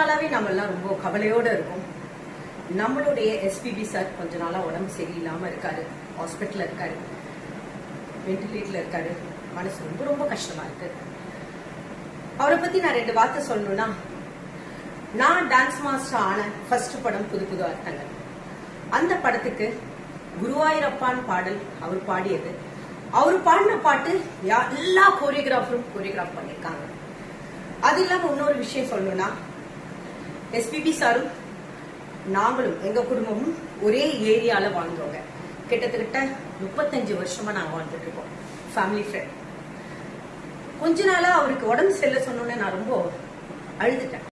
நாளாவே நம்ம எல்லாம் ரொம்ப கவலையோட இருக்கோம் நம்மளுடைய எஸ்பிபி சார் கொஞ்ச நாளா உடம்பு சரியில்லாம இருக்காரு ஹாஸ்பிட்டல்ல இருக்காரு வென்டிலேட்டர்ல இருக்காரு மனசு ரொம்ப ரொம்ப கஷ்டமா இருக்கு அவரை பத்தி நான் ரெண்டு வார்த்தை சொல்லணும்னா நான் டான்ஸ் மாஸ்டர் ஆன ஃபர்ஸ்ட் படம் புது புது அர்த்தங்கள் அந்த படத்துக்கு குருவாயூரப்பான் பாடல் அவர் பாடியது அவர் பாடின பாட்டு யா- எல்லா கோரியோகிராஃபரும் கோரியோகிராஃப் பண்ணியிருக்காங்க அது இல்லாம இன்னொரு விஷயம் சொல்லணும்னா எஸ்பிபி சாரும் நாங்களும் எங்க குடும்பமும் ஒரே ஏரியால வாழ்ந்தோங்க கிட்டத்தட்ட முப்பத்தஞ்சு வருஷமா நாங்க வாழ்ந்துட்டு இருக்கோம் ஃபேமிலி ஃப்ரெண்ட் கொஞ்ச நாளா அவருக்கு உடம்பு சரியில்லை சொன்னோன்னே நான் ரொம்ப அழுதுட்டேன்